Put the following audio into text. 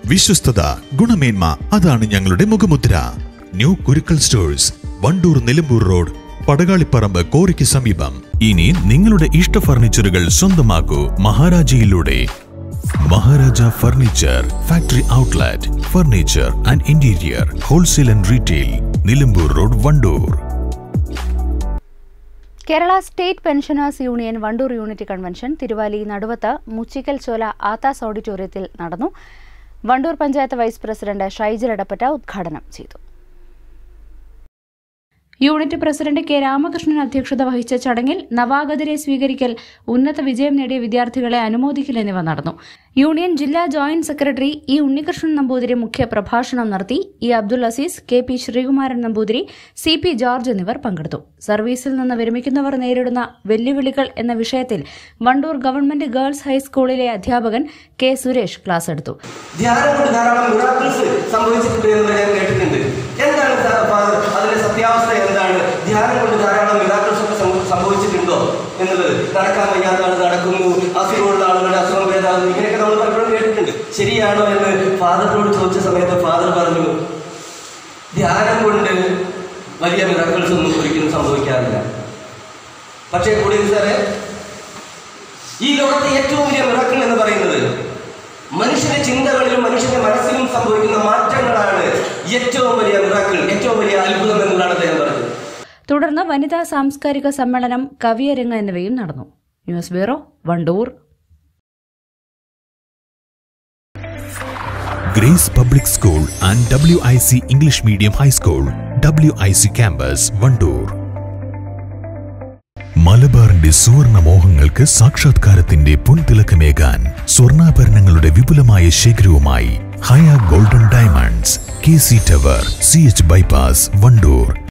വിശ്വസ്തത ഗുണമേന്മ അതാണ് ഞങ്ങളുടെ മുഖമുദ്ര ന്യൂ കുരുക്കൾ സ്റ്റോഴ്സ് വണ്ടൂർ നിലമ്പൂർ റോഡ് പടകാളിപ്പറമ്പ് കോറിക്ക് സമീപം ഇനി നിങ്ങളുടെ ഇഷ്ട ഫർണിച്ചറുകൾ സ്വന്തമാക്കൂ മഹാരാജയിലൂടെ Maharaja furniture factory outlet furniture and interior wholesale and retail Nilambur road Wandoor Kerala state pensioners union Wandoor unit convention Thiruvali Naduvath Muchikkal Chola Aathas ഓഡിറ്റോറിയത്തിൽ നടന്നു വണ്ടൂർ പഞ്ചായത്ത് വൈസ് പ്രസിഡന്റ് ഷൈജൽ എടപ്പറ്റ ഉദ്ഘാടനം ചെയ്തു യൂണിറ്റ് പ്രസിഡന്റ് കെ രാമകൃഷ്ണൻ അധ്യക്ഷത വഹിച്ച ചടങ്ങിൽ നവാഗതരെ സ്വീകരിക്കൽ ഉന്നത വിജയം നേടിയ വിദ്യാർത്ഥികളെ അനുമോദിക്കൽ എന്നിവ നടന്നു യൂണിയൻ ജില്ലാ joint secretary E Unnikrishnan Namboothiri മുഖ്യ പ്രഭാഷണം നടത്തി E Abdul Azeez K P Sreekumaran Namboothiri C P George എന്നിവർ പങ്കെടുത്തു സർവീസിൽ നിന്ന് വിരമിക്കുന്നവർ നേരിടുന്ന വെല്ലുവിളികൾ എന്ന വിഷയത്തിൽ വണ്ടൂർ ഗവൺമെന്റ് ഗേൾസ് ഹൈസ്കൂളിലെ അധ്യാപകൻ കെ സുരേഷ് ക്ലാസ് എടുത്തു ധ്യാനം കൊണ്ട് ധാരാളം മിറാക്കിൾസ് സംഭവിച്ചിട്ടുണ്ട് എന്ന് ഞാൻ കേട്ടിട്ടുണ്ട് എന്താണ് സാർ ഫാദർ അതിന്റെ സത്യാവസ്ഥ എന്താണ് ധ്യാനം കൊണ്ട് ധാരാളം മിറാക്കിൾസ് ഒക്കെ സംഭ- സംഭവിച്ചിട്ടുണ്ടോ എന്നുള്ളത് നടക്കാൻ വയ്യാത്ത ആൾ നടക്കുന്നു അസുഖമുള്ള ആളുകളുടെ അസുഖം ഭേദമാകുന്നു ഇങ്ങനെയൊക്കെ നമ്മൾ പലപ്പോഴും കേട്ടിട്ടുണ്ട് ശരിയാണോ എന്ന് ഫാദറിനോട് ചോദിച്ച സമയത്ത് ഫാദർ പറഞ്ഞു ധ്യാനം കൊണ്ട് വലിയ മിറാക്കിൾസ് ഒന്നും ഒരിക്കലും സംഭവിക്കാറില്ല പക്ഷേ കൂടി സാറേ ഈ ലോകത്തെ ഏറ്റവും വലിയ മിറാക്കിൾ എന്ന് പറയുന്നത് മനുഷ്യന്റെ ചിന്തകളിലും മനുഷ്യന്റെ മനസ്സിലും സംഭവിക്കുന്ന മാറ്റങ്ങളാണ് ഏറ്റവും വലിയ മിറാക്കിൾ ഏറ്റവും വലിയ അത്ഭുതം എന്നുള്ളതാണ് അദ്ദേഹം പറഞ്ഞത് തുടർന്ന് വനിതാ സാംസ്കാരിക സമ്മേളനം കവിയരങ്ങ് എന്നിവയും നടന്നു news bureau Wandoor grace public school and W I C English medium high school W I C campus Wandoor മലബാറിന്റെ സുവർണ മോഹങ്ങൾക്ക് സാക്ഷാത്കാരത്തിന്റെ പൊൻതിളക്കമേകാൻ സ്വർണ്ണാഭരണങ്ങളുടെ വിപുലമായ ശേഖരവുമായി Haya golden diamonds K C tower C H bypass Wandoor